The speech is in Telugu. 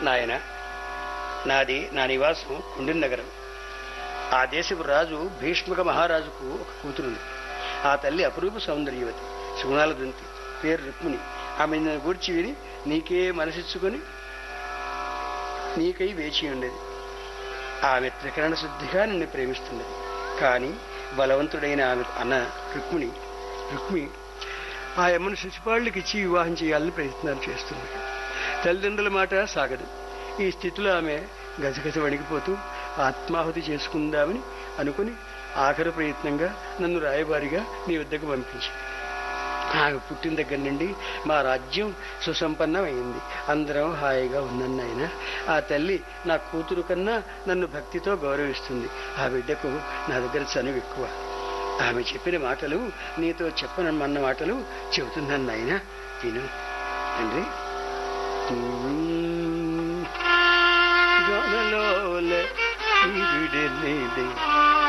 నాయన నాది నా నివాసం కుండిన నగరం ఆ దేశపు రాజు భీష్మక మహారాజుకు ఒక కూతురుంది ఆ తల్లి అపురూప సౌందర్యవతి సుగుణాల దుంతి పేరు రుక్మిణి ఆమె నన్ను గూర్చి విని నీకే మనసిచ్చుకొని నీకై వేచి ఉండేది ఆమె త్రికరణ శుద్ధిగా నిన్ను ప్రేమిస్తున్నది కానీ బలవంతుడైన ఆమె అన్న రుక్మిణి రుక్మి ఆ అమ్మను శిశుపాళ్ళకి ఇచ్చి వివాహం చేయాలని ప్రయత్నాలు చేస్తున్నాడు తల్లిదండ్రుల మాట సాగదు ఈ స్థితిలో ఆమె గజగజ వణికిపోతూ ఆత్మాహుతి చేసుకుందామని అనుకుని ఆఖరి ప్రయత్నంగా నన్ను రాయబారిగా నీ వద్దకు పంపించింది ఆమె పుట్టిన దగ్గర నుండి మా రాజ్యం సుసంపన్నమైంది అందరం హాయిగా ఉన్నాను నాయన ఆ తల్లి నా కూతురు కన్నా నన్ను భక్తితో గౌరవిస్తుంది ఆ బిడ్డకు నా దగ్గర చనువు ఎక్కువ ఆమె చెప్పిన మాటలు నీతో చెప్పనమన్న మాటలు చెబుతున్నాను నాయన విను తండ్రి గనలోల విడెనిదే